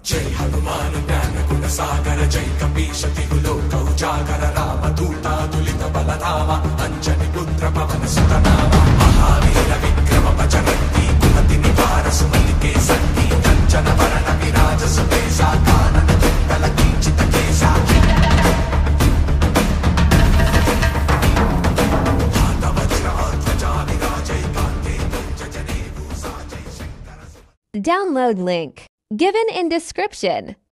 జై హనుమాను జ్ఞాన గుణ సాగర జై కపీశ తిగులో కౌజాగర రామ దూతాదులిత బలరామ అంజని పుత్ర పవన సుతనామ మహావీర విక్రమ పచరంతి కుమతి నివార సుమలికే సంతి కంచన వరణ విరాజ సుపేశ కానన కుండల కించిత కేశ ధ్వజా విరాజై కాంతే జనే భూసా జై Shankara Download link given in description.